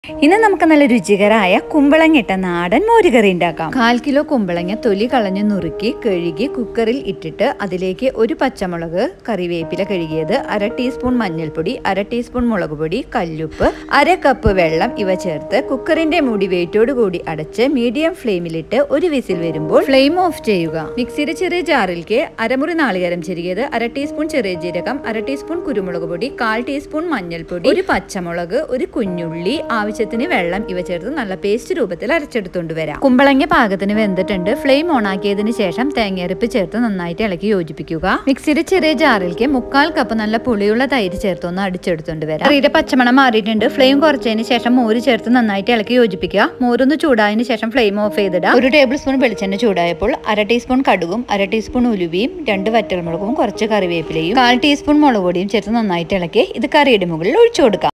ഇന്ന് നമുക്ക് നല്ല രുചികരായ കുമ്പളങ്ങിട്ട നാടൻ മോരുകറി ഉണ്ടാക്കാം കാൽ കിലോ കുമ്പളങ്ങ തൊലി കളഞ്ഞ് നുറുക്കി കഴുകി കുക്കറിൽ ഇട്ടിട്ട് അതിലേക്ക് ഒരു പച്ചമുളക് കറിവേപ്പില കഴുകിയത് അര ടീസ്പൂൺ മഞ്ഞൾപ്പൊടി അര ടീസ്പൂൺ മുളക് പൊടി കല്ലുപ്പ് അര കപ്പ് വെള്ളം ഇവ ചേർത്ത് കുക്കറിന്റെ മൂടി വെയിറ്റോട് കൂടി അടച്ച് മീഡിയം ഫ്ലെയിമിലിട്ട് ഒരു വിസിൽ വരുമ്പോൾ ഫ്ലെയിം ഓഫ് ചെയ്യുക മിക്സിയുടെ ചെറിയ ജാറിലേക്ക് അരമുറി നാളികേരം ചെരുകിയത് അര ടീസ്പൂൺ ചെറിയ ജീരകം അര ടീസ്പൂൺ കുരുമുളക് പൊടി കാൽ ടീസ്പൂൺ മഞ്ഞൾപ്പൊടി ഒരു പച്ചമുളക് ഒരു കുഞ്ഞുള്ളി ആവശ്യത്തിന് വെള്ളം ഇവ ചേർത്ത് നല്ല പേസ്റ്റ് രൂപത്തിൽ അരച്ചെടുത്തുകൊണ്ട് വരാം കുമ്പളങ്ങ പാകത്തിന് വെന്തിട്ടുണ്ട് ഫ്ലെയിം ഓൺ ആക്കിയതിന് ശേഷം തേങ്ങയരപ്പ് ചേർത്ത് നന്നായിട്ട് ഇളക്കി യോജിപ്പിക്കുക മിക്സിയുടെ ചെറിയ ജാറിലേക്ക് മുക്കാൽ കപ്പ് നല്ല പുളിയുള്ള തൈര് ചേർത്ത് ഒന്ന് അടിച്ചെടുത്തുകൊണ്ട് വരാം കറിയുടെ പച്ചമണം മാറിയിട്ടുണ്ട് ഫ്ലെയിം കുറച്ചതിന് ശേഷം മോര് ചേർത്ത് നന്നായിട്ട് ഇളക്കി യോജിപ്പിക്കുക മോരൊന്ന് ചൂടായതിനു ശേഷം ഫ്ലെയിം ഓഫ് ചെയ്തിടുക ഒരു ടേബിൾ സ്പൂൺ വെളിച്ചെണ്ണ ചൂടായപ്പോൾ അര ടീസ്പൂൺ കടുകും അര ടീസ്പൂൺ ഉലുവയും രണ്ട് വറ്റൽമുളകും കുറച്ച് കറിവേപ്പിലയും കാൽ ടീസ്പൂൺ മുളക് പൊടിയും ചേർത്ത് നന്നായിട്ട് ഇളക്കി ഇത് കറിയുടെ മുകളിൽ ഒഴിച്ചു കൊടുക്കാം